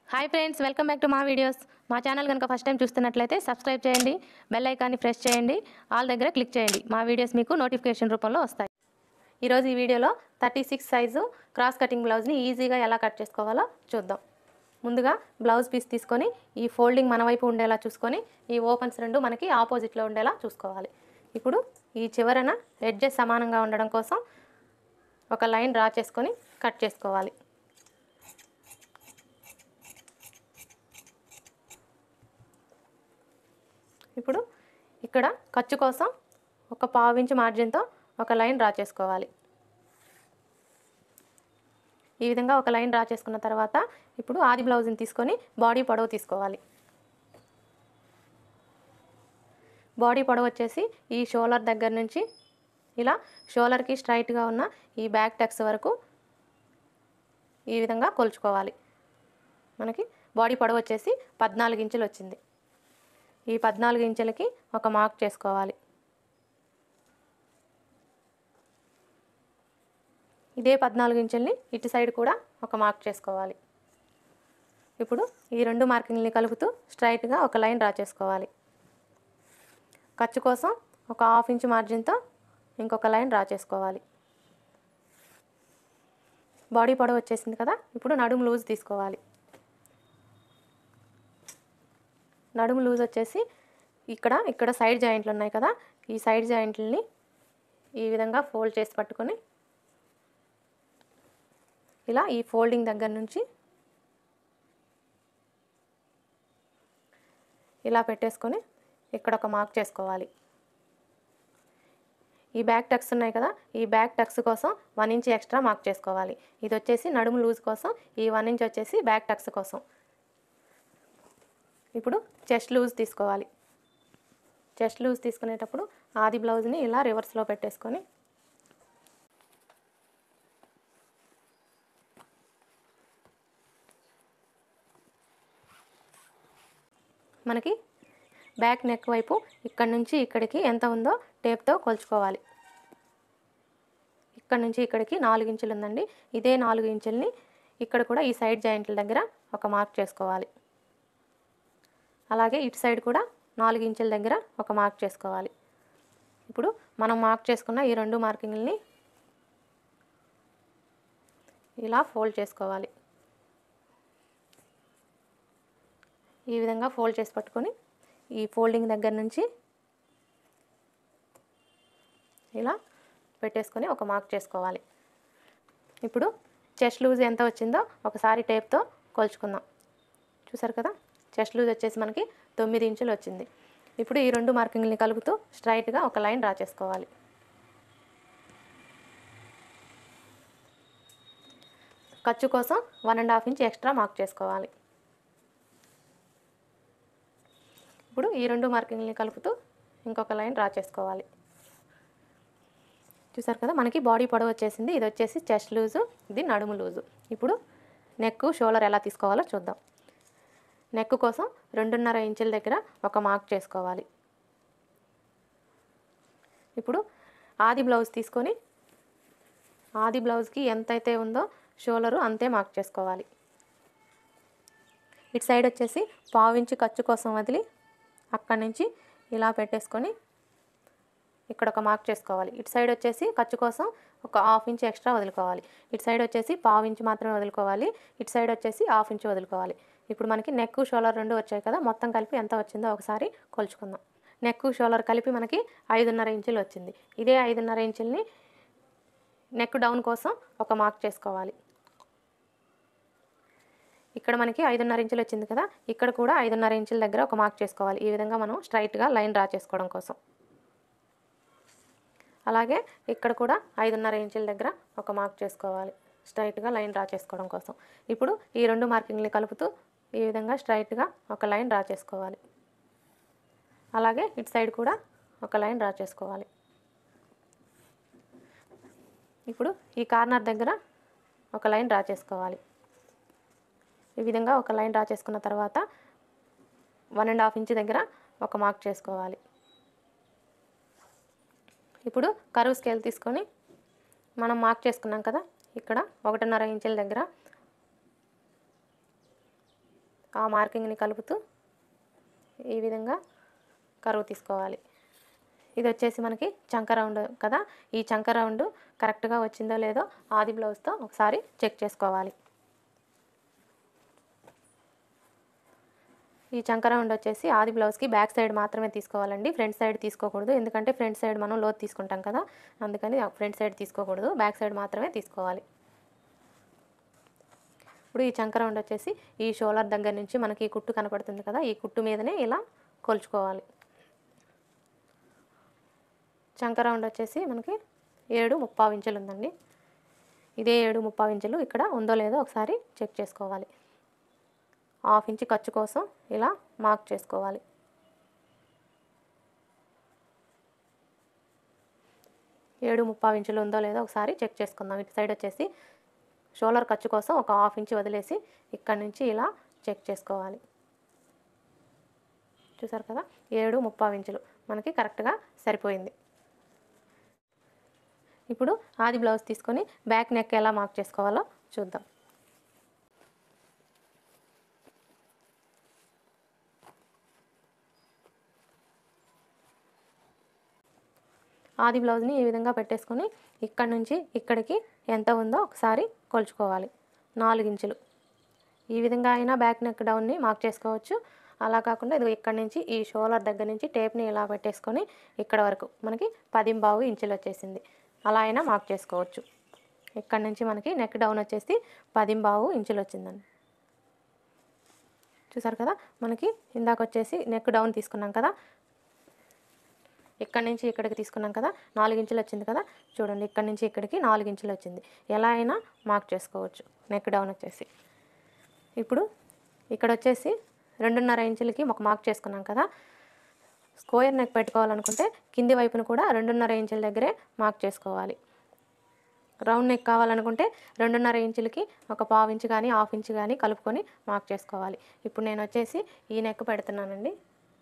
hi friends welcome back to మా videos మా channel కనుక ఫస్ట్ టైం చూస్తున్నట్లయితే సబ్స్క్రైబ్ చేయండి బెల్ ఐకాన్ని ప్రెస్ చేయండి ఆల్ దగ్గర క్లిక్ చేయండి మా వీడియోస్ మీకు నోటిఫికేషన్ రూపంలో వస్తాయి ఈరోజు ఈ వీడియోలో thirty six size cross cutting బ్లౌజ్ని ఈజీగా ఎలా కట్ చేసుకోవాలో చూద్దాం ముందుగా బ్లౌజ్ పీస్ తీసుకొని ఈ ఫోల్డింగ్ మన వైపు ఉండేలా చూసుకొని ఈ ఓపెన్స్ రెండు మనకి ఆపోజిట్లో ఉండేలా చూసుకోవాలి ఇప్పుడు ఈ చివరన ఎడ్జెస్ సమానంగా ఉండడం కోసం ఒక లైన్ డ్రా చేసుకొని కట్ చేసుకోవాలి ఇప్పుడు ఇక్కడ ఖర్చు కోసం ఒక పావు ఇంచు మార్జిన్తో ఒక లైన్ డ్రా చేసుకోవాలి ఈ విధంగా ఒక లైన్ డ్రా చేసుకున్న తర్వాత ఇప్పుడు ఆది బ్లౌజ్ని తీసుకొని బాడీ పొడవు తీసుకోవాలి బాడీ పొడవు వచ్చేసి ఈ షోలర్ దగ్గర నుంచి ఇలా షోలర్కి స్ట్రైట్గా ఉన్న ఈ బ్యాక్ టెక్స్ వరకు ఈ విధంగా కొలుచుకోవాలి మనకి బాడీ పొడవు వచ్చేసి పద్నాలుగు ఇంచులు వచ్చింది ఈ పద్నాలుగు ఇంచులకి ఒక మార్క్ చేసుకోవాలి ఇదే పద్నాలుగు ఇంచుల్ని ఇటు సైడ్ కూడా ఒక మార్క్ చేసుకోవాలి ఇప్పుడు ఈ రెండు మార్కింగ్ని కలుపుతూ స్ట్రైట్గా ఒక లైన్ డ్రా చేసుకోవాలి ఖర్చు కోసం ఒక హాఫ్ ఇంచ్ మార్జిన్తో ఇంకొక లైన్ డ్రా చేసుకోవాలి బాడీ పొడవు వచ్చేసింది కదా ఇప్పుడు నడుము లూజ్ తీసుకోవాలి నడుము లూజ్ వచ్చేసి ఇక్కడ ఇక్కడ సైడ్ జాయింట్లు ఉన్నాయి కదా ఈ సైడ్ జాయింట్లని ఈ విధంగా ఫోల్డ్ చేసి పట్టుకొని ఇలా ఈ ఫోల్డింగ్ దగ్గర నుంచి ఇలా పెట్టేసుకొని ఇక్కడ ఒక మార్క్ చేసుకోవాలి ఈ బ్యాక్ టక్స్ ఉన్నాయి కదా ఈ బ్యాక్ టక్స్ కోసం వన్ ఇంచ్ ఎక్స్ట్రా మార్క్ చేసుకోవాలి ఇది వచ్చేసి నడుము లూజ్ కోసం ఈ వన్ ఇంచ్ వచ్చేసి బ్యాక్ టక్స్ కోసం ఇప్పుడు చెస్ట్ లూజ్ తీసుకోవాలి చెస్ట్ లూజ్ తీసుకునేటప్పుడు ఆది బ్లౌజ్ని ఇలా రివర్స్లో పెట్టేసుకొని మనకి బ్యాక్ నెక్ వైపు ఇక్కడ నుంచి ఇక్కడికి ఎంత ఉందో టేప్తో కొలుచుకోవాలి ఇక్కడ నుంచి ఇక్కడికి నాలుగు ఇంచులు ఉందండి ఇదే నాలుగు ఇంచుల్ని ఇక్కడ కూడా ఈ సైడ్ జాయింట్ల దగ్గర ఒక మార్క్ చేసుకోవాలి అలాగే ఇటు సైడ్ కూడా నాలుగు ఇంచుల దగ్గర ఒక మార్క్ చేసుకోవాలి ఇప్పుడు మనం మార్క్ చేసుకున్న ఈ రెండు మార్కింగ్ని ఇలా ఫోల్డ్ చేసుకోవాలి ఈ విధంగా ఫోల్డ్ చేసి పట్టుకొని ఈ ఫోల్డింగ్ దగ్గర నుంచి ఇలా పెట్టేసుకొని ఒక మార్క్ చేసుకోవాలి ఇప్పుడు చెస్ట్ లూజ్ ఎంత వచ్చిందో ఒకసారి టేప్తో కొలుచుకుందాం చూసారు కదా చెస్ట్ లూజ్ వచ్చేసి మనకి తొమ్మిది ఇంచులు వచ్చింది ఇప్పుడు ఈ రెండు మార్కింగ్ని కలుపుతూ స్ట్రైట్గా ఒక లైన్ డ్రా చేసుకోవాలి ఖర్చు కోసం one and half inch extra mark చేసుకోవాలి ఇప్పుడు ఈ రెండు మార్కింగ్ని కలుపుతూ ఇంకొక లైన్ డ్రా చేసుకోవాలి చూసారు కదా మనకి బాడీ పొడవు వచ్చేసింది ఇది వచ్చేసి చెస్ట్ లూజు ఇది నడుము లూజు ఇప్పుడు నెక్ షోల్డర్ ఎలా తీసుకోవాలో చూద్దాం నెక్ కోసం రెండున్నర ఇంచుల దగ్గర ఒక మార్క్ చేసుకోవాలి ఇప్పుడు ఆది బ్లౌజ్ తీసుకొని ఆది బ్లౌజ్కి ఎంతైతే ఉందో షోలరు అంతే మార్క్ చేసుకోవాలి ఇటు సైడ్ వచ్చేసి పావించి ఖర్చు కోసం వదిలి అక్కడి నుంచి ఇలా పెట్టేసుకొని ఇక్కడ ఒక మార్క్ చేసుకోవాలి ఇటు సైడ్ వచ్చేసి ఖర్చు కోసం ఒక హాఫ్ ఇంచ్ ఎక్స్ట్రా వదులుకోవాలి ఇటు సైడ్ వచ్చేసి పావు ఇంచ్ మాత్రమే వదులుకోవాలి ఇటు సైడ్ వచ్చేసి హాఫ్ ఇంచ్ వదులుకోవాలి ఇప్పుడు మనకి నెక్ షోలర్ రెండు వచ్చాయి కదా మొత్తం కలిపి ఎంత వచ్చిందో ఒకసారి కొలుచుకుందాం నెక్ షోలర్ కలిపి మనకి ఐదున్నర ఇంచులు వచ్చింది ఇదే ఐదున్నర ఇంచుల్ని నెక్ డౌన్ కోసం ఒక మార్క్ చేసుకోవాలి ఇక్కడ మనకి ఐదున్నర ఇంచులు వచ్చింది కదా ఇక్కడ కూడా ఐదున్నర ఇంచుల దగ్గర ఒక మార్క్ చేసుకోవాలి ఈ విధంగా మనం స్ట్రైట్గా లైన్ డ్రా చేసుకోవడం కోసం అలాగే ఇక్కడ కూడా ఐదున్నర ఇంచుల దగ్గర ఒక మార్క్ చేసుకోవాలి స్ట్రైట్గా లైన్ డ్రా చేసుకోవడం కోసం ఇప్పుడు ఈ రెండు మార్కింగ్ని కలుపుతూ ఈ విధంగా స్ట్రైట్గా ఒక లైన్ డ్రా చేసుకోవాలి అలాగే ఇటు సైడ్ కూడా ఒక లైన్ డ్రా చేసుకోవాలి ఇప్పుడు ఈ కార్నర్ దగ్గర ఒక లైన్ డ్రా చేసుకోవాలి ఈ విధంగా ఒక లైన్ డ్రా చేసుకున్న తర్వాత వన్ అండ్ హాఫ్ ఇంచ్ దగ్గర ఒక మార్క్ చేసుకోవాలి ఇప్పుడు కరువు స్కేల్ తీసుకొని మనం మార్క్ చేసుకున్నాం కదా ఇక్కడ ఒకటిన్నర ఇంచుల దగ్గర ఆ మార్కింగ్ని కలుపుతూ ఈ విధంగా కరువు తీసుకోవాలి ఇది వచ్చేసి మనకి చంక రౌండ్ కదా ఈ చంక రౌండ్ కరెక్ట్గా వచ్చిందో లేదో ఆది బ్లౌజ్తో ఒకసారి చెక్ చేసుకోవాలి ఈ చంక రౌండ్ వచ్చేసి ఆది బ్లౌజ్కి బ్యాక్ సైడ్ మాత్రమే తీసుకోవాలండి ఫ్రంట్ సైడ్ తీసుకోకూడదు ఎందుకంటే ఫ్రంట్ సైడ్ మనం లోతు తీసుకుంటాం కదా అందుకని ఫ్రంట్ సైడ్ తీసుకోకూడదు బ్యాక్ సైడ్ మాత్రమే తీసుకోవాలి ఇప్పుడు ఈ చంక రౌండ్ వచ్చేసి ఈ షోలర్ దగ్గర నుంచి మనకి ఈ కుట్టు కనపడుతుంది కదా ఈ కుట్టు మీదనే ఇలా కొలుచుకోవాలి చంక రౌండ్ వచ్చేసి మనకి ఏడు ముప్పావు ఇంచులు ఉందండి ఇదే ఏడు ముప్పావు ఇంచులు ఇక్కడ ఉందో లేదో ఒకసారి చెక్ చేసుకోవాలి హాఫ్ ఇంచ్ ఖర్చు కోసం ఇలా మార్క్ చేసుకోవాలి ఏడు ముప్పావు ఇంచులు ఉందో లేదో ఒకసారి చెక్ చేసుకుందాం ఇటు సైడ్ వచ్చేసి షోలర్ ఖర్చు కోసం ఒక హాఫ్ ఇంచ్ వదిలేసి ఇక్కడ నుంచి ఇలా చెక్ చేసుకోవాలి చూసారు కదా ఏడు ముప్పావు ఇంచులు మనకి కరెక్ట్గా సరిపోయింది ఇప్పుడు ఆది బ్లౌజ్ తీసుకొని బ్యాక్ నెక్ ఎలా మార్క్ చేసుకోవాలో చూద్దాం ఆది బ్లౌజ్ని ఈ విధంగా పెట్టేసుకొని ఇక్కడ నుంచి ఇక్కడికి ఎంత ఉందో ఒకసారి కొలుచుకోవాలి నాలుగు ఇంచులు ఈ విధంగా అయినా బ్యాక్ నెక్ డౌన్ని మార్క్ చేసుకోవచ్చు అలా కాకుండా ఇది ఇక్కడ నుంచి ఈ షోలర్ దగ్గర నుంచి టేప్ని ఇలా పెట్టేసుకొని ఇక్కడ వరకు మనకి పదింబావు ఇంచులు వచ్చేసింది అలా అయినా మార్క్ చేసుకోవచ్చు ఇక్కడ నుంచి మనకి నెక్ డౌన్ వచ్చేసి పదింబావు ఇంచులు వచ్చిందండి చూసారు కదా మనకి ఇందాక వచ్చేసి నెక్ డౌన్ తీసుకున్నాం కదా ఇక్కడ నుంచి ఇక్కడికి తీసుకున్నాం కదా నాలుగు ఇంచులు వచ్చింది కదా చూడండి ఇక్కడ నుంచి ఇక్కడికి నాలుగు ఇంచులు వచ్చింది ఎలా అయినా మార్క్ చేసుకోవచ్చు నెక్ డౌన్ వచ్చేసి ఇప్పుడు ఇక్కడ వచ్చేసి రెండున్నర ఇంచులకి ఒక మార్క్ చేసుకున్నాం కదా స్క్వేర్ నెక్ పెట్టుకోవాలనుకుంటే కింది వైపున కూడా రెండున్నర ఇంచుల దగ్గరే మార్క్ చేసుకోవాలి రౌండ్ నెక్ కావాలనుకుంటే రెండున్నర ఇంచులకి ఒక పావు ఇంచు కానీ హాఫ్ ఇంచు కానీ కలుపుకొని మార్క్ చేసుకోవాలి ఇప్పుడు నేను వచ్చేసి ఈ నెక్ పెడుతున్నానండి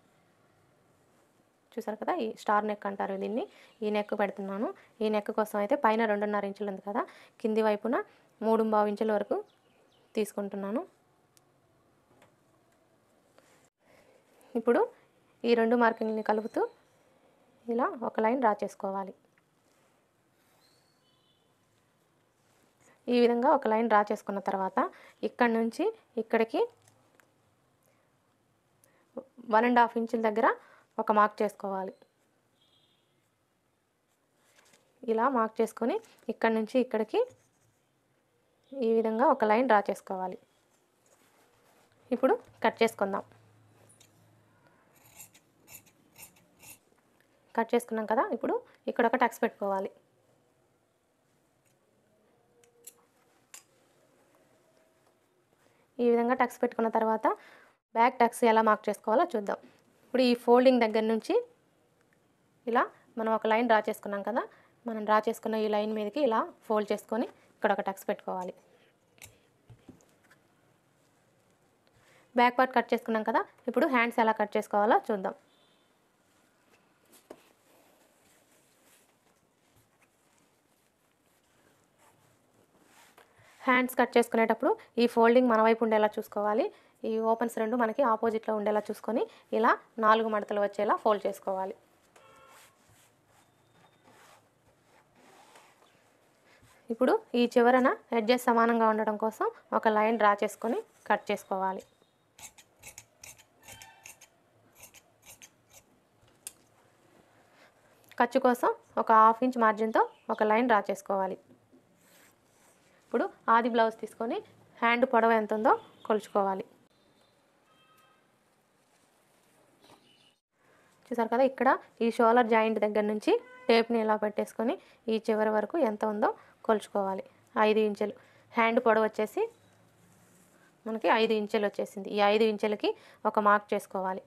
చూసారు కదా ఈ స్టార్ నెక్ అంటారు దీన్ని ఈ నెక్ పెడుతున్నాను ఈ నెక్ కోసం అయితే పైన రెండున్నర ఇంచులు ఉంది కదా కింది వైపున మూడు బావు ఇంచుల వరకు తీసుకుంటున్నాను ఇప్పుడు ఈ రెండు మార్కింగ్ని కలుపుతూ ఇలా ఒక లైన్ డ్రా చేసుకోవాలి ఈ విధంగా ఒక లైన్ డ్రా చేసుకున్న తర్వాత ఇక్కడ నుంచి ఇక్కడికి వన్ అండ్ హాఫ్ ఇంచుల దగ్గర ఒక మార్క్ చేసుకోవాలి ఇలా మార్క్ చేసుకొని ఇక్కడ నుంచి ఇక్కడికి ఈ విధంగా ఒక లైన్ డ్రా చేసుకోవాలి ఇప్పుడు కట్ చేసుకుందాం కట్ చేసుకున్నాం కదా ఇప్పుడు ఇక్కడ ఒక టక్స్ పెట్టుకోవాలి ఈ విధంగా టక్స్ పెట్టుకున్న తర్వాత బ్యాక్ టక్స్ ఎలా మార్క్ చేసుకోవాలో చూద్దాం ఇప్పుడు ఈ ఫోల్డింగ్ దగ్గర నుంచి ఇలా మనం ఒక లైన్ డ్రా చేసుకున్నాం కదా మనం డ్రా చేసుకున్న ఈ లైన్ మీదకి ఇలా ఫోల్డ్ చేసుకొని ఇక్కడ ఒక టక్స్ పెట్టుకోవాలి బ్యాక్ పార్ట్ కట్ చేసుకున్నాం కదా ఇప్పుడు హ్యాండ్స్ ఎలా కట్ చేసుకోవాలో చూద్దాం హ్యాండ్స్ కట్ చేసుకునేటప్పుడు ఈ ఫోల్డింగ్ మన వైపు ఉండేలా చూసుకోవాలి ఈ ఓపెన్స్ రెండు మనకి ఆపోజిట్లో ఉండేలా చూసుకొని ఇలా నాలుగు మడతలు వచ్చేలా ఫోల్డ్ చేసుకోవాలి ఇప్పుడు ఈ చివరన ఎడ్జెస్ సమానంగా ఉండడం కోసం ఒక లైన్ డ్రా చేసుకొని కట్ చేసుకోవాలి ఖర్చు కోసం ఒక హాఫ్ ఇంచ్ మార్జిన్తో ఒక లైన్ డ్రా చేసుకోవాలి ఇప్పుడు ఆది బ్లౌజ్ తీసుకొని హ్యాండ్ పొడవు ఎంత ఉందో కొలుచుకోవాలి చూసారు కదా ఇక్కడ ఈ షోలర్ జాయింట్ దగ్గర నుంచి టేప్ని ఇలా పెట్టేసుకొని ఈ చివరి వరకు ఎంత ఉందో కొలుచుకోవాలి ఐదు ఇంచులు హ్యాండ్ పొడవు వచ్చేసి మనకి ఐదు ఇంచులు వచ్చేసింది ఈ ఐదు ఇంచులకి ఒక మార్క్ చేసుకోవాలి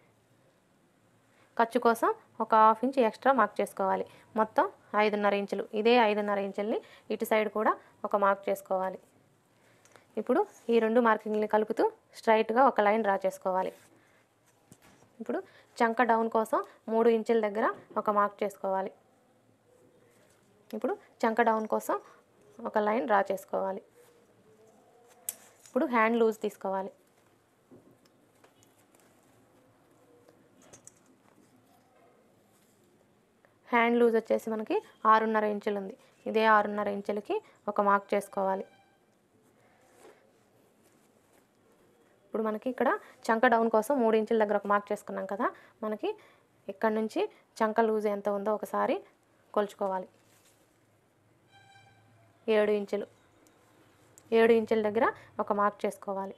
ఖర్చు కోసం ఒక హాఫ్ ఇంచ్ ఎక్స్ట్రా మార్క్ చేసుకోవాలి మొత్తం ఐదున్నర ఇంచులు ఇదే ఐదున్నర ఇంచుల్ని ఇటు సైడ్ కూడా ఒక మార్క్ చేసుకోవాలి ఇప్పుడు ఈ రెండు మార్కింగ్ని కలుపుతూ స్ట్రైట్గా ఒక లైన్ డ్రా చేసుకోవాలి ఇప్పుడు చంక డౌన్ కోసం మూడు ఇంచుల దగ్గర ఒక మార్క్ చేసుకోవాలి ఇప్పుడు చంక డౌన్ కోసం ఒక లైన్ డ్రా చేసుకోవాలి ఇప్పుడు హ్యాండ్ లూజ్ తీసుకోవాలి హ్యాండ్ లూజ్ వచ్చేసి మనకి ఆరున్నర ఇంచులు ఉంది ఇదే ఆరున్నర ఇంచులకి ఒక మార్క్ చేసుకోవాలి ఇప్పుడు మనకి ఇక్కడ చంక డౌన్ కోసం మూడు ఇంచుల దగ్గర ఒక మార్క్ చేసుకున్నాం కదా మనకి ఇక్కడ నుంచి చంక లూజ్ ఎంత ఉందో ఒకసారి కొలుచుకోవాలి ఏడు ఇంచులు ఏడు ఇంచుల దగ్గర ఒక మార్క్ చేసుకోవాలి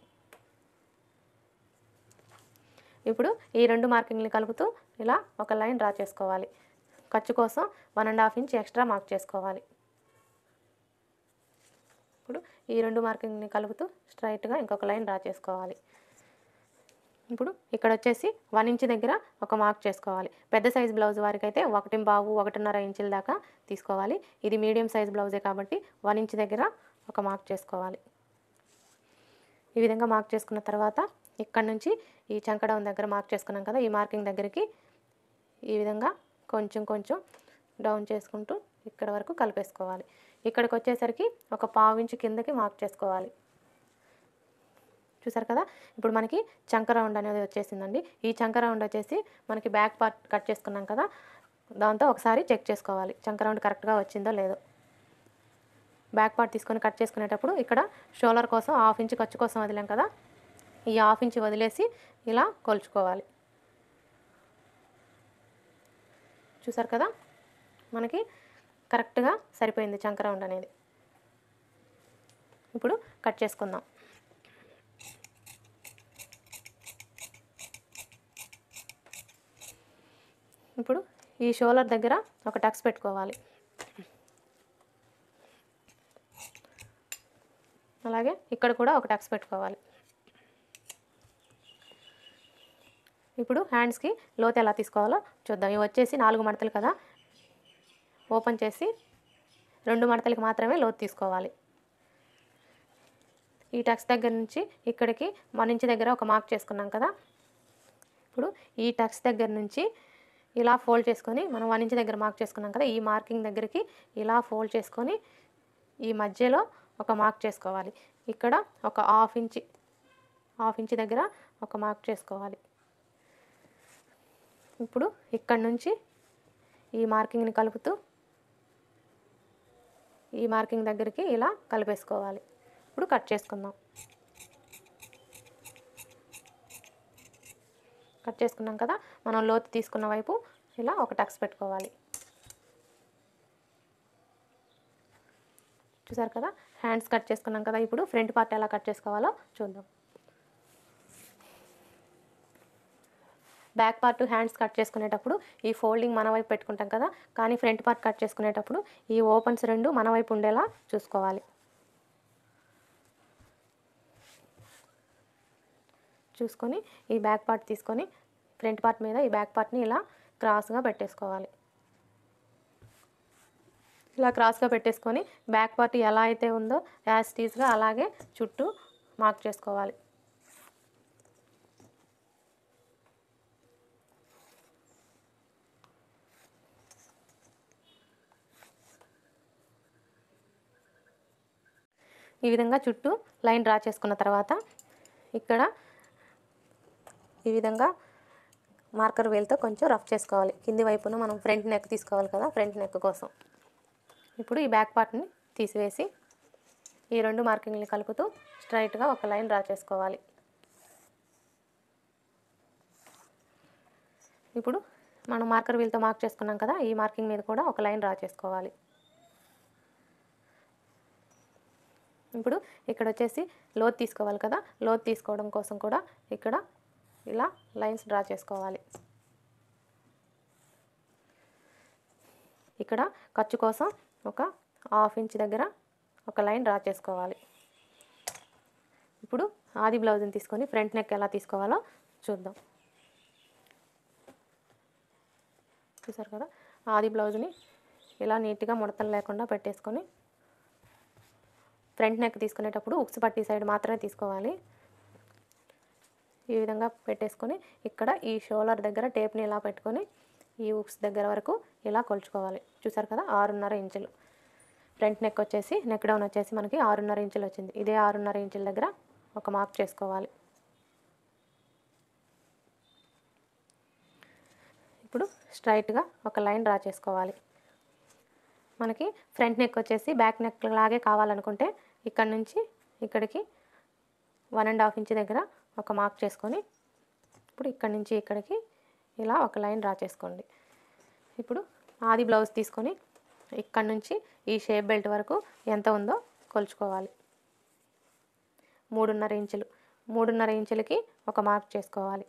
ఇప్పుడు ఈ రెండు మార్కింగ్ని కలుపుతూ ఇలా ఒక లైన్ డ్రా చేసుకోవాలి ఖర్చు కోసం one and half inch extra mark చేసుకోవాలి ఇప్పుడు ఈ రెండు మార్కింగ్ని కలుపుతూ స్ట్రైట్గా ఇంకొక లైన్ డ్రా చేసుకోవాలి ఇప్పుడు ఇక్కడ వచ్చేసి వన్ ఇంచ్ దగ్గర ఒక మార్క్ చేసుకోవాలి పెద్ద సైజ్ బ్లౌజ్ వారికి అయితే ఒకటి బావు ఒకటిన్నర ఇంచుల దాకా తీసుకోవాలి ఇది మీడియం సైజ్ బ్లౌజే కాబట్టి వన్ ఇంచ్ దగ్గర ఒక మార్క్ చేసుకోవాలి ఈ విధంగా మార్క్ చేసుకున్న తర్వాత ఇక్కడ నుంచి ఈ చంకడౌన్ దగ్గర మార్క్ చేసుకున్నాం కదా ఈ మార్కింగ్ దగ్గరికి ఈ విధంగా కొంచెం కొంచెం డౌన్ చేసుకుంటూ ఇక్కడ వరకు కలిపేసుకోవాలి ఇక్కడికి వచ్చేసరికి ఒక పావు ఇంచు కిందకి మార్క్ చేసుకోవాలి చూసారు కదా ఇప్పుడు మనకి చంక రౌండ్ అనేది వచ్చేసిందండి ఈ చంక రౌండ్ వచ్చేసి మనకి బ్యాక్ పార్ట్ కట్ చేసుకున్నాం కదా దాంతో ఒకసారి చెక్ చేసుకోవాలి చంక రౌండ్ కరెక్ట్గా వచ్చిందో లేదో బ్యాక్ పార్ట్ తీసుకొని కట్ చేసుకునేటప్పుడు ఇక్కడ షోలర్ కోసం హాఫ్ ఇంచ్ ఖర్చు కోసం వదిలాం కదా ఈ హాఫ్ ఇంచ్ వదిలేసి ఇలా కొలుచుకోవాలి చూసారు కదా మనకి కరెక్ట్గా సరిపోయింది చంక రౌండ్ అనేది ఇప్పుడు కట్ చేసుకుందాం ఇప్పుడు ఈ షోలర్ దగ్గర ఒక టక్స్ పెట్టుకోవాలి అలాగే ఇక్కడ కూడా ఒక టక్స్ పెట్టుకోవాలి ఇప్పుడు హ్యాండ్స్కి లోతు ఎలా తీసుకోవాలో చూద్దాం ఇవి వచ్చేసి నాలుగు మడతలు కదా ఓపెన్ చేసి రెండు మడతలకి మాత్రమే లోతు తీసుకోవాలి ఈ టక్స్ దగ్గర నుంచి ఇక్కడికి మన ఇంచి దగ్గర ఒక మార్క్ చేసుకున్నాం కదా ఇప్పుడు ఈ టక్స్ దగ్గర నుంచి ఇలా ఫోల్డ్ చేసుకొని మనం వన్ ఇంచ్ దగ్గర మార్క్ చేసుకున్నాం కదా ఈ మార్కింగ్ దగ్గరికి ఇలా ఫోల్డ్ చేసుకొని ఈ మధ్యలో ఒక మార్క్ చేసుకోవాలి ఇక్కడ ఒక హాఫ్ ఇంచ్ హాఫ్ ఇంచ్ దగ్గర ఒక మార్క్ చేసుకోవాలి ఇప్పుడు ఇక్కడ నుంచి ఈ మార్కింగ్ని కలుపుతూ ఈ మార్కింగ్ దగ్గరికి ఇలా కలిపేసుకోవాలి ఇప్పుడు కట్ చేసుకుందాం కట్ చేసుకున్నాం కదా మనం లోతు తీసుకున్న వైపు ఇలా ఒక టక్స్ పెట్టుకోవాలి చూసారు కదా హ్యాండ్స్ కట్ చేసుకున్నాం కదా ఇప్పుడు ఫ్రంట్ పార్ట్ ఎలా కట్ చేసుకోవాలో చూద్దాం బ్యాక్ పార్ట్ హ్యాండ్స్ కట్ చేసుకునేటప్పుడు ఈ ఫోల్డింగ్ మన వైపు పెట్టుకుంటాం కదా కానీ ఫ్రంట్ పార్ట్ కట్ చేసుకునేటప్పుడు ఈ ఓపెన్స్ రెండు మన వైపు ఉండేలా చూసుకోవాలి చూసుకొని ఈ బ్యాక్ పార్ట్ తీసుకొని ఫ్రంట్ పార్ట్ మీద ఈ బ్యాక్ పార్ట్ని ఇలా క్రాస్గా పెట్టేసుకోవాలి ఇలా క్రాస్గా పెట్టేసుకొని బ్యాక్ పార్ట్ ఎలా అయితే ఉందో యాజ్ టీజ్గా అలాగే చుట్టూ మార్క్ చేసుకోవాలి ఈ విధంగా చుట్టూ లైన్ డ్రా చేసుకున్న తర్వాత ఇక్కడ ఈ విధంగా మార్కర్ వేల్తో కొంచెం రఫ్ చేసుకోవాలి కింది వైపున మనం ఫ్రంట్ నెక్ తీసుకోవాలి కదా ఫ్రంట్ నెక్ కోసం ఇప్పుడు ఈ బ్యాక్ పార్ట్ని తీసివేసి ఈ రెండు మార్కింగ్ని కలుపుతూ స్ట్రైట్గా ఒక లైన్ డ్రా చేసుకోవాలి ఇప్పుడు మనం మార్కర్ వీల్తో మార్క్ చేసుకున్నాం కదా ఈ మార్కింగ్ మీద కూడా ఒక లైన్ డ్రా చేసుకోవాలి ఇప్పుడు ఇక్కడ వచ్చేసి లోత్ తీసుకోవాలి కదా లోత్ తీసుకోవడం కోసం కూడా ఇక్కడ ఇలా లైన్స్ డ్రా చేసుకోవాలి ఇక్కడ ఖర్చు కోసం ఒక హాఫ్ ఇంచ్ దగ్గర ఒక లైన్ డ్రా చేసుకోవాలి ఇప్పుడు ఆది బ్లౌజ్ని తీసుకొని ఫ్రంట్ నెక్ ఎలా తీసుకోవాలో చూద్దాం చూసారు కదా ఆది బ్లౌజ్ని ఇలా నీట్గా ముడతలు లేకుండా పెట్టేసుకొని ఫ్రంట్ నెక్ తీసుకునేటప్పుడు ఉక్స్ పట్టి సైడ్ మాత్రమే తీసుకోవాలి ఈ విధంగా పెట్టేసుకొని ఇక్కడ ఈ షోలర్ దగ్గర టేప్ని ఇలా పెట్టుకొని ఈ ఉక్స్ దగ్గర వరకు ఇలా కొలుచుకోవాలి చూసారు కదా ఆరున్నర ఇంచులు ఫ్రంట్ నెక్ వచ్చేసి నెక్ డౌన్ వచ్చేసి మనకి ఆరున్నర ఇంచులు వచ్చింది ఇదే ఆరున్నర ఇంచుల దగ్గర ఒక మార్క్ చేసుకోవాలి ఇప్పుడు స్ట్రైట్గా ఒక లైన్ డ్రా చేసుకోవాలి మనకి ఫ్రంట్ నెక్ వచ్చేసి బ్యాక్ నెక్ లాగే కావాలనుకుంటే ఇక్కడ నుంచి ఇక్కడికి వన్ అండ్ హాఫ్ ఇంచ్ దగ్గర ఒక మార్క్ చేసుకొని ఇప్పుడు ఇక్కడ నుంచి ఇక్కడికి ఇలా ఒక లైన్ డ్రా చేసుకోండి ఇప్పుడు ఆది బ్లౌజ్ తీసుకొని ఇక్కడ నుంచి ఈ షేప్ బెల్ట్ వరకు ఎంత ఉందో కొలుచుకోవాలి మూడున్నర ఇంచులు మూడున్నర ఇంచులకి ఒక మార్క్ చేసుకోవాలి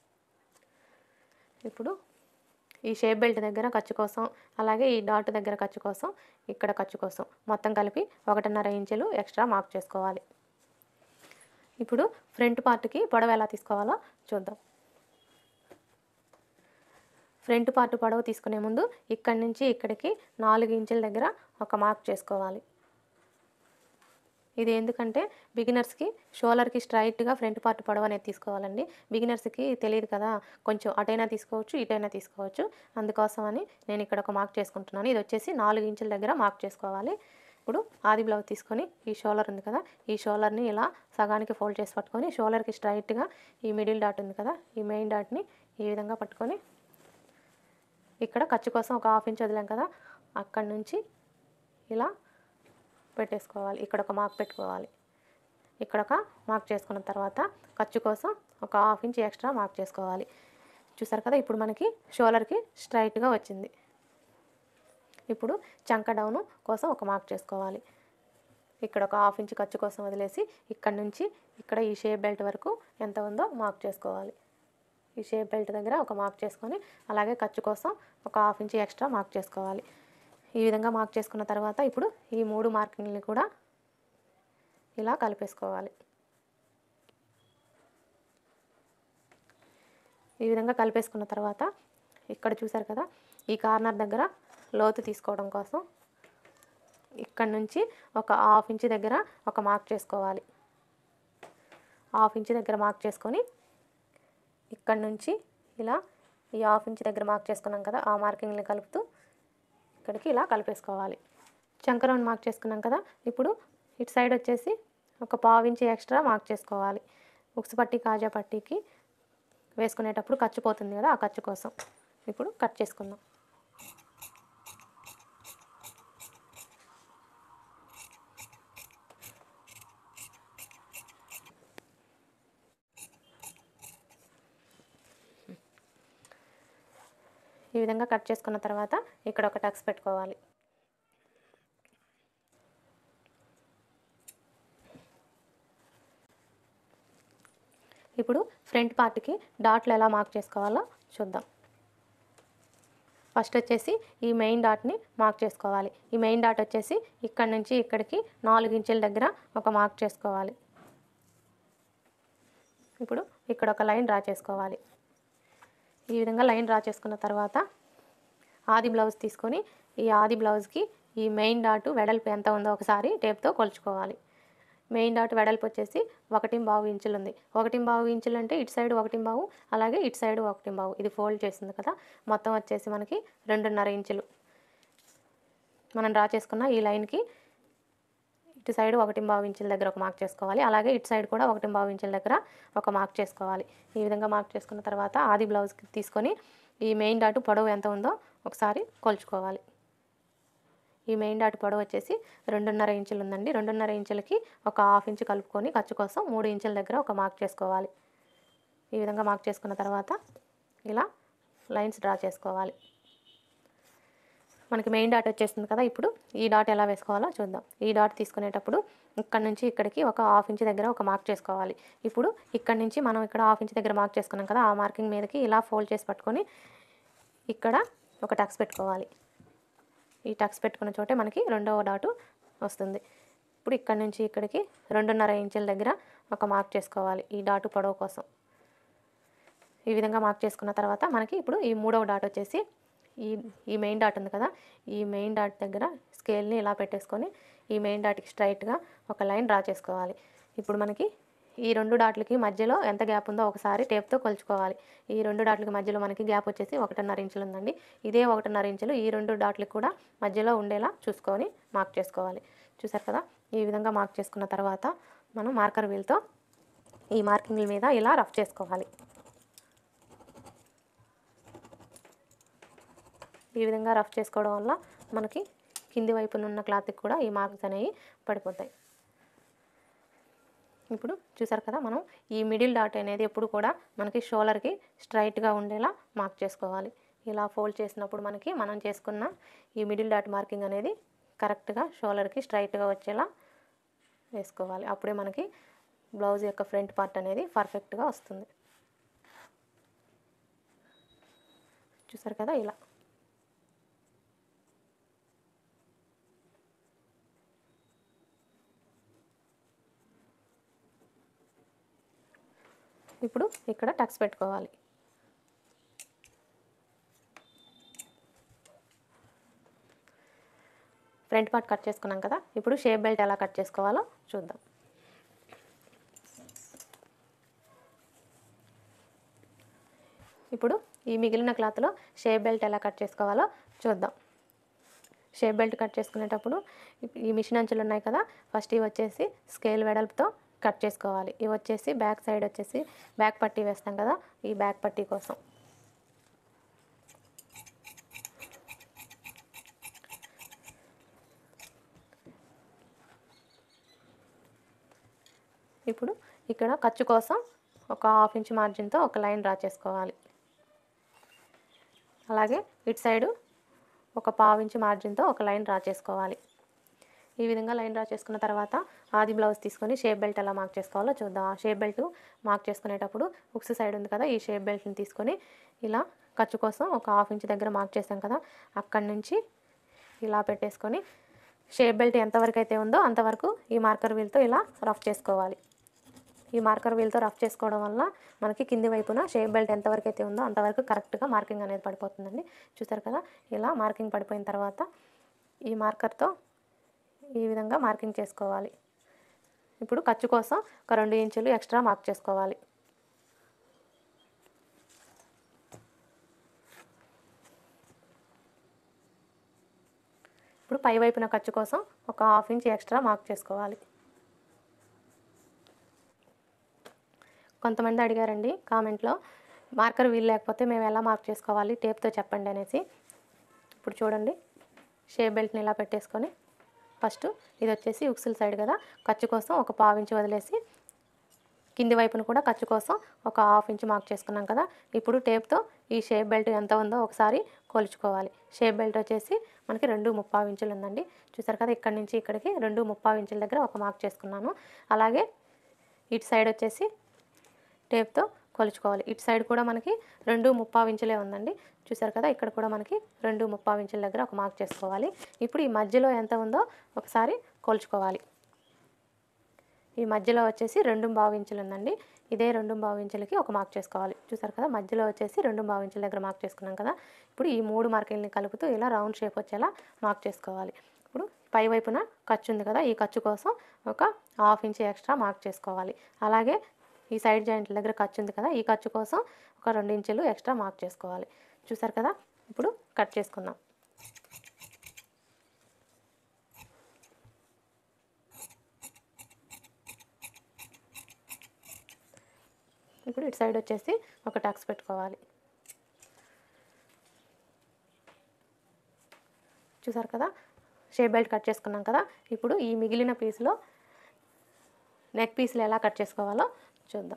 ఇప్పుడు ఈ షేప్ బెల్ట్ దగ్గర ఖర్చు కోసం అలాగే ఈ డాట్ దగ్గర ఖర్చు కోసం ఇక్కడ ఖర్చు కోసం మొత్తం కలిపి ఒకటిన్నర ఇంచులు ఎక్స్ట్రా మార్క్ చేసుకోవాలి ఇప్పుడు ఫ్రంట్ పార్ట్కి పొడవు ఎలా తీసుకోవాలో చూద్దాం ఫ్రంట్ పార్ట్ పొడవు తీసుకునే ముందు ఇక్కడి నుంచి ఇక్కడికి నాలుగు ఇంచుల దగ్గర ఒక మార్క్ చేసుకోవాలి ఇది ఎందుకంటే బిగినర్స్కి షోలర్కి స్ట్రైట్గా ఫ్రంట్ పార్ట్ పొడవు అనేది తీసుకోవాలండి బిగినర్స్కి తెలియదు కదా కొంచెం అటైనా తీసుకోవచ్చు ఇటైనా తీసుకోవచ్చు అందుకోసమని నేను ఇక్కడ ఒక మార్క్ చేసుకుంటున్నాను ఇది వచ్చేసి నాలుగు ఇంచుల దగ్గర మార్క్ చేసుకోవాలి ఇప్పుడు ఆది బ్లౌజ్ తీసుకొని ఈ షోలర్ ఉంది కదా ఈ షోలర్ని ఇలా సగానికి ఫోల్డ్ చేసి పట్టుకొని షోలర్కి స్ట్రైట్గా ఈ మిడిల్ డాట్ ఉంది కదా ఈ మెయిన్ డాట్ని ఈ విధంగా పట్టుకొని ఇక్కడ ఖర్చు కోసం ఒక హాఫ్ ఇంచ్ వదిలాం కదా అక్కడి నుంచి ఇలా పెట్టేసుకోవాలి ఇక్కడ ఒక మార్క్ పెట్టుకోవాలి ఇక్కడ ఒక మార్క్ చేసుకున్న తర్వాత ఖర్చు కోసం ఒక హాఫ్ ఇంచ్ ఎక్స్ట్రా మార్క్ చేసుకోవాలి చూసారు కదా ఇప్పుడు మనకి షోలర్కి స్ట్రైట్గా వచ్చింది ఇప్పుడు చంక డౌన్ కోసం ఒక మార్క్ చేసుకోవాలి ఇక్కడ ఒక హాఫ్ ఇంచ్ ఖర్చు కోసం వదిలేసి ఇక్కడ నుంచి ఇక్కడ ఈ షేప్ బెల్ట్ వరకు ఎంత ఉందో మార్క్ చేసుకోవాలి ఈ షేప్ బెల్ట్ దగ్గర ఒక మార్క్ చేసుకొని అలాగే ఖర్చు కోసం ఒక హాఫ్ ఇంచ్ ఎక్స్ట్రా మార్క్ చేసుకోవాలి ఈ విధంగా మార్క్ చేసుకున్న తర్వాత ఇప్పుడు ఈ మూడు మార్కింగ్ని కూడా ఇలా కలిపేసుకోవాలి ఈ విధంగా కలిపేసుకున్న తర్వాత ఇక్కడ చూసారు కదా ఈ కార్నర్ దగ్గర లోతు తీసుకోవడం కోసం ఇక్కడ నుంచి ఒక హాఫ్ ఇంచ్ దగ్గర ఒక మార్క్ చేసుకోవాలి హాఫ్ ఇంచ్ దగ్గర మార్క్ చేసుకొని ఇక్కడ నుంచి ఇలా ఈ హాఫ్ ఇంచ్ దగ్గర మార్క్ చేసుకున్నాం కదా ఆ మార్కింగ్ని కలుపుతూ ఇక్కడికి ఇలా కలిపేసుకోవాలి చంకరౌండ్ మార్క్ చేసుకున్నాం కదా ఇప్పుడు ఇటు సైడ్ వచ్చేసి ఒక పావు ఇంచి ఎక్స్ట్రా మార్క్ చేసుకోవాలి ఉక్స్ పట్టి కాజా పట్టీకి వేసుకునేటప్పుడు ఖర్చు పోతుంది కదా ఆ ఖర్చు కోసం ఇప్పుడు కట్ చేసుకుందాం ఈ విధంగా కట్ చేసుకున్న తర్వాత ఇక్కడ ఒక టక్స్ పెట్టుకోవాలి ఇప్పుడు ఫ్రంట్ పార్ట్కి డాట్లు ఎలా మార్క్ చేసుకోవాలో చూద్దాం ఫస్ట్ వచ్చేసి ఈ మెయిన్ డాట్ని మార్క్ చేసుకోవాలి ఈ మెయిన్ డాట్ వచ్చేసి ఇక్కడ నుంచి ఇక్కడికి నాలుగు ఇంచుల దగ్గర ఒక మార్క్ చేసుకోవాలి ఇప్పుడు ఇక్కడ ఒక లైన్ డ్రా చేసుకోవాలి ఈ విధంగా లైన్ డ్రా చేసుకున్న తర్వాత ఆది బ్లౌజ్ తీసుకొని ఈ ఆది బ్లౌజ్కి ఈ మెయిన్ డాట్ వెడల్పు ఎంత ఉందో ఒకసారి టేప్తో కొలుచుకోవాలి మెయిన్ డాట్ వెడల్పు వచ్చేసి ఒకటి బావు ఇంచులు ఉంది ఒకటి బావు ఇంచులు అంటే ఇటు సైడ్ ఒకటి బావు అలాగే ఇటు సైడ్ ఒకటి బావు ఇది ఫోల్డ్ చేసింది కదా మొత్తం వచ్చేసి మనకి రెండున్నర ఇంచులు మనం డ్రా చేసుకున్న ఈ లైన్కి ఇటు సైడ్ ఒకటి బావు ఇంచుల దగ్గర ఒక మార్క్ చేసుకోవాలి అలాగే ఇటు సైడ్ కూడా ఒకటి బావు ఇంచుల దగ్గర ఒక మార్క్ చేసుకోవాలి ఈ విధంగా మార్క్ చేసుకున్న తర్వాత ఆది బ్లౌజ్కి తీసుకొని ఈ మెయిన్ డాట్ పొడవు ఎంత ఉందో ఒకసారి కొలుచుకోవాలి ఈ మెయిన్ డాట్ పొడవు వచ్చేసి రెండున్నర ఇంచులు ఉందండి రెండున్నర ఇంచులకి ఒక హాఫ్ ఇంచు కలుపుకొని ఖర్చు కోసం మూడు ఇంచుల దగ్గర ఒక మార్క్ చేసుకోవాలి ఈ విధంగా మార్క్ చేసుకున్న తర్వాత ఇలా లైన్స్ డ్రా చేసుకోవాలి మనకి మెయిన్ డాట్ వచ్చేస్తుంది కదా ఇప్పుడు ఈ డాట్ ఎలా వేసుకోవాలో చూద్దాం ఈ డాట్ తీసుకునేటప్పుడు ఇక్కడ నుంచి ఇక్కడికి ఒక హాఫ్ ఇంచ్ దగ్గర ఒక మార్క్ చేసుకోవాలి ఇప్పుడు ఇక్కడ నుంచి మనం ఇక్కడ హాఫ్ ఇంచ్ దగ్గర మార్క్ చేసుకున్నాం కదా ఆ మార్కింగ్ మీదకి ఇలా ఫోల్డ్ చేసి పట్టుకొని ఇక్కడ ఒక టక్స్ పెట్టుకోవాలి ఈ టక్స్ పెట్టుకున్న చోటే మనకి రెండవ డాటు వస్తుంది ఇప్పుడు ఇక్కడ నుంచి ఇక్కడికి రెండున్నర ఇంచుల దగ్గర ఒక మార్క్ చేసుకోవాలి ఈ డాటు పొడవు కోసం ఈ విధంగా మార్క్ చేసుకున్న తర్వాత మనకి ఇప్పుడు ఈ మూడవ డాట్ వచ్చేసి ఈ ఈ మెయిన్ డాట్ ఉంది కదా ఈ మెయిన్ డాట్ దగ్గర స్కేల్ని ఇలా పెట్టేసుకొని ఈ మెయిన్ డాట్కి స్ట్రైట్గా ఒక లైన్ డ్రా చేసుకోవాలి ఇప్పుడు మనకి ఈ రెండు డాట్లకి మధ్యలో ఎంత గ్యాప్ ఉందో ఒకసారి టేప్తో కొలుచుకోవాలి ఈ రెండు డాట్లకి మధ్యలో మనకి గ్యాప్ వచ్చేసి ఒకటిన్నర ఇంచులు ఉందండి ఇదే ఒకటిన్నర ఇంచులు ఈ రెండు డాట్లకి కూడా మధ్యలో ఉండేలా చూసుకొని మార్క్ చేసుకోవాలి చూసారు కదా ఈ విధంగా మార్క్ చేసుకున్న తర్వాత మనం మార్కర్ వీల్తో ఈ మార్కింగ్ల మీద ఇలా రఫ్ చేసుకోవాలి ఈ విధంగా రఫ్ చేసుకోవడం వల్ల మనకి కింది వైపున ఉన్న క్లాత్కి కూడా ఈ మార్క్స్ అనేవి పడిపోతాయి ఇప్పుడు చూసారు కదా మనం ఈ మిడిల్ డాట్ అనేది ఎప్పుడు కూడా మనకి షోలర్కి స్ట్రైట్గా ఉండేలా మార్క్ చేసుకోవాలి ఇలా ఫోల్డ్ చేసినప్పుడు మనకి మనం చేసుకున్న ఈ మిడిల్ డాట్ మార్కింగ్ అనేది కరెక్ట్గా షోలర్కి స్ట్రైట్గా వచ్చేలా వేసుకోవాలి అప్పుడే మనకి బ్లౌజ్ యొక్క ఫ్రంట్ పార్ట్ అనేది పర్ఫెక్ట్గా వస్తుంది చూసారు కదా ఇలా ఇప్పుడు ఇక్కడ టక్స్ పెట్టుకోవాలి ఫ్రంట్ పార్ట్ కట్ చేసుకున్నాం కదా ఇప్పుడు షేప్ బెల్ట్ ఎలా కట్ చేసుకోవాలో చూద్దాం ఇప్పుడు ఈ మిగిలిన క్లాత్లో షేప్ బెల్ట్ ఎలా కట్ చేసుకోవాలో చూద్దాం షేప్ బెల్ట్ కట్ చేసుకునేటప్పుడు ఈ మిషన్ అంచులు ఉన్నాయి కదా ఫస్ట్ ఇవి వచ్చేసి స్కేల్ వెడల్పుతో కట్ చేసుకోవాలి ఇవి వచ్చేసి బ్యాక్ సైడ్ వచ్చేసి బ్యాక్ పట్టీ వేస్తాం కదా ఈ బ్యాక్ పట్టీ కోసం ఇప్పుడు ఇక్కడ ఖర్చు కోసం ఒక హాఫ్ ఇంచ్ మార్జిన్తో ఒక లైన్ డ్రా చేసుకోవాలి అలాగే ఇటు సైడు ఒక పావు ఇంచ్ మార్జిన్తో ఒక లైన్ డ్రా చేసుకోవాలి ఈ విధంగా లైన్ డ్రా చేసుకున్న తర్వాత ఆది బ్లౌజ్ తీసుకొని షేప్ బెల్ట్ ఎలా మార్క్ చేసుకోవాలో చూద్దాం ఆ షేప్ బెల్ట్ మార్క్ చేసుకునేటప్పుడు ఉక్స్ సైడ్ ఉంది కదా ఈ షేప్ బెల్ట్ని తీసుకొని ఇలా ఖర్చు కోసం ఒక హాఫ్ ఇంచ్ దగ్గర మార్క్ చేసాం కదా అక్కడి నుంచి ఇలా పెట్టేసుకొని షేప్ బెల్ట్ ఎంతవరకు అయితే ఉందో అంతవరకు ఈ మార్కర్ వీల్తో ఇలా రఫ్ చేసుకోవాలి ఈ మార్కర్ వీల్తో రఫ్ చేసుకోవడం వల్ల మనకి కింది వైపున షేప్ బెల్ట్ ఎంతవరకు అయితే ఉందో అంతవరకు కరెక్ట్గా మార్కింగ్ అనేది పడిపోతుందండి చూసారు కదా ఇలా మార్కింగ్ పడిపోయిన తర్వాత ఈ మార్కర్తో ఈ విధంగా మార్కింగ్ చేసుకోవాలి ఇప్పుడు ఖర్చు కోసం ఒక రెండు ఇంచులు ఎక్స్ట్రా మార్క్ చేసుకోవాలి ఇప్పుడు పై వైపున ఖర్చు కోసం ఒక హాఫ్ ఇంచ్ ఎక్స్ట్రా మార్క్ చేసుకోవాలి కొంతమంది అడిగారండి కామెంట్లో మార్కర్ వీలు లేకపోతే మేము ఎలా మార్క్ చేసుకోవాలి టేప్తో చెప్పండి అనేసి ఇప్పుడు చూడండి షేప్ బెల్ట్ని ఇలా పెట్టేసుకొని ఫస్ట్ ఇది వచ్చేసి ఉక్సుల సైడ్ కదా ఖర్చు కోసం ఒక పావు ఇంచు వదిలేసి కింది వైపున కూడా ఖర్చు కోసం ఒక హాఫ్ ఇంచ్ మార్క్ చేసుకున్నాం కదా ఇప్పుడు టేప్తో ఈ షేప్ బెల్ట్ ఎంత ఉందో ఒకసారి కొలుచుకోవాలి షేప్ బెల్ట్ వచ్చేసి మనకి రెండు ముప్పావు ఇంచులు ఉందండి చూసారు కదా ఇక్కడి నుంచి ఇక్కడికి రెండు ముప్పావు ఇంచుల దగ్గర ఒక మార్క్ చేసుకున్నాను అలాగే ఇటు సైడ్ వచ్చేసి టేప్తో కొలుచుకోవాలి ఇటు సైడ్ కూడా మనకి రెండు ముప్పావు ఇంచులే ఉందండి చూసారు కదా ఇక్కడ కూడా మనకి రెండు ముప్పావు ఇంచుల దగ్గర ఒక మార్క్ చేసుకోవాలి ఇప్పుడు ఈ మధ్యలో ఎంత ఉందో ఒకసారి కొలుచుకోవాలి ఈ మధ్యలో వచ్చేసి రెండు బావు ఇంచులు ఉందండి ఇదే రెండు బావు ఇంచులకి ఒక మార్క్ చేసుకోవాలి చూసారు కదా మధ్యలో వచ్చేసి రెండు బావు ఇంచుల దగ్గర మార్క్ చేసుకున్నాం కదా ఇప్పుడు ఈ మూడు మార్కింగ్ని కలుపుతూ ఇలా రౌండ్ షేప్ వచ్చేలా మార్క్ చేసుకోవాలి ఇప్పుడు పై వైపున ఖర్చు ఉంది కదా ఈ ఖర్చు కోసం ఒక హాఫ్ ఇంచ్ ఎక్స్ట్రా మార్క్ చేసుకోవాలి అలాగే ఈ సైడ్ జాయింట్ల దగ్గర ఖర్చు ఉంది కదా ఈ ఖర్చు కోసం ఒక రెండు ఇంచులు ఎక్స్ట్రా మార్క్ చేసుకోవాలి చూసారు కదా ఇప్పుడు కట్ చేసుకుందాం ఇప్పుడు ఇటు సైడ్ వచ్చేసి ఒక టక్స్ పెట్టుకోవాలి చూసారు కదా షేప్ బెల్ట్ కట్ చేసుకున్నాం కదా ఇప్పుడు ఈ మిగిలిన పీస్లో నెక్ పీస్లు ఎలా కట్ చేసుకోవాలో చూద్దాం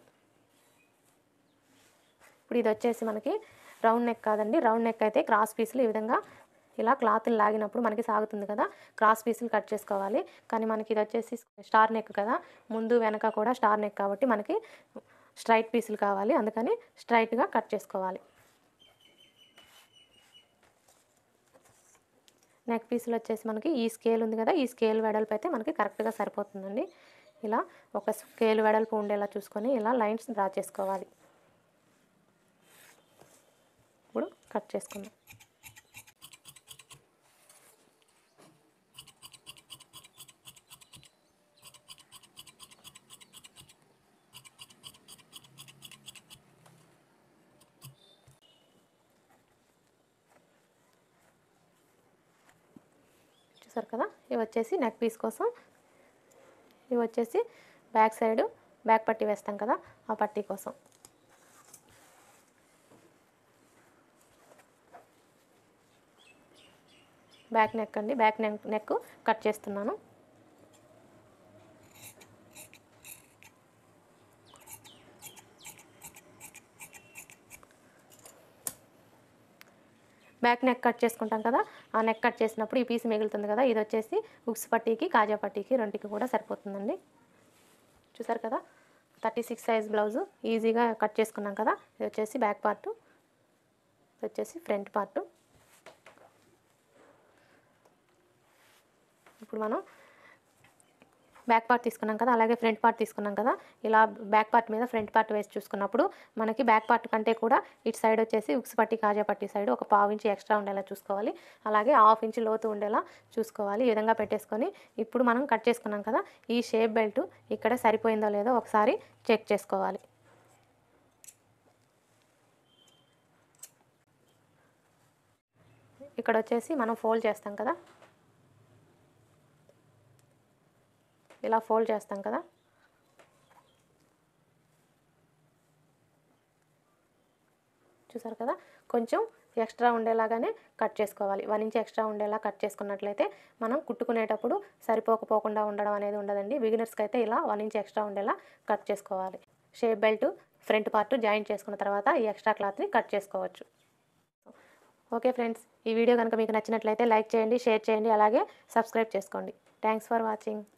ఇప్పుడు ఇది వచ్చేసి మనకి రౌండ్ నెక్ కాదండి రౌండ్ నెక్ అయితే క్రాస్ పీసులు ఈ విధంగా ఇలా క్లాత్ని లాగినప్పుడు మనకి సాగుతుంది కదా క్రాస్ పీసులు కట్ చేసుకోవాలి కానీ మనకి ఇది వచ్చేసి స్టార్ నెక్ కదా ముందు వెనక కూడా స్టార్ నెక్ కాబట్టి మనకి స్ట్రైట్ పీసులు కావాలి అందుకని స్ట్రైట్గా కట్ చేసుకోవాలి నెక్ పీసులు వచ్చేసి మనకి ఈ స్కేల్ ఉంది కదా ఈ స్కేల్ వెడల్పు అయితే మనకి కరెక్ట్గా సరిపోతుందండి ఇలా ఒక స్కేల్ వెడల్పు ఉండేలా చూసుకొని ఇలా లైన్స్ డ్రా చేసుకోవాలి ఇప్పుడు కట్ చేసుకుందాం చూసారు కదా ఇవి వచ్చేసి నెక్ పీస్ కోసం ఇవి వచ్చేసి బ్యాక్ సైడ్ బ్యాక్ పట్టీ వేస్తాం కదా ఆ పట్టీ కోసం బ్యాక్ నెక్ అండి బ్యాక్ నెక్ నెక్ కట్ చేస్తున్నాను బ్యాక్ నెక్ కట్ చేసుకుంటాం కదా ఆ నెక్ కట్ చేసినప్పుడు ఈ పీస్ మిగులుతుంది కదా ఇది వచ్చేసి ఉక్స్ పట్టీకి కాజా పట్టీకి రెండుకి కూడా సరిపోతుందండి చూసారు కదా థర్టీ సిక్స్ సైజ్ బ్లౌజు ఈజీగా కట్ చేసుకున్నాం కదా ఇది వచ్చేసి బ్యాక్ పార్ట్ ఇది వచ్చేసి ఫ్రంట్ పార్ట్ ఇప్పుడు మనం బ్యాక్ పార్ట్ తీసుకున్నాం కదా అలాగే ఫ్రంట్ పార్ట్ తీసుకున్నాం కదా ఇలా బ్యాక్ పార్ట్ మీద ఫ్రంట్ పార్ట్ వేసి చూసుకున్నప్పుడు మనకి బ్యాక్ పార్ట్ కంటే కూడా ఇటు సైడ్ వచ్చేసి ఉక్స్ పట్టి కాజా పట్టి సైడ్ ఒక పావు ఇంచు ఎక్స్ట్రా ఉండేలా చూసుకోవాలి అలాగే హాఫ్ ఇంచ్ లోతు ఉండేలా చూసుకోవాలి ఈ విధంగా పెట్టేసుకొని ఇప్పుడు మనం కట్ చేసుకున్నాం కదా ఈ షేప్ బెల్ట్ ఇక్కడ సరిపోయిందో లేదో ఒకసారి చెక్ చేసుకోవాలి ఇక్కడ వచ్చేసి మనం ఫోల్డ్ చేస్తాం కదా ఇలా ఫోల్డ్ చేస్తాం కదా చూసారు కదా కొంచెం ఎక్స్ట్రా ఉండేలాగానే కట్ చేసుకోవాలి వన్ ఇంచ్ ఎక్స్ట్రా ఉండేలా కట్ చేసుకున్నట్లయితే మనం కుట్టుకునేటప్పుడు సరిపోకపోకుండా ఉండడం అనేది ఉండదండి బిగినర్స్కి అయితే ఇలా వన్ ఇంచ్ ఎక్స్ట్రా ఉండేలా కట్ చేసుకోవాలి shape belt front part joint చేసుకున్న తర్వాత ఈ ఎక్స్ట్రా క్లాత్ని కట్ చేసుకోవచ్చు ఓకే ఫ్రెండ్స్ ఈ వీడియో కనుక మీకు నచ్చినట్లయితే లైక్ చేయండి షేర్ చేయండి అలాగే సబ్స్క్రైబ్ చేసుకోండి థ్యాంక్స్ ఫర్ వాచింగ్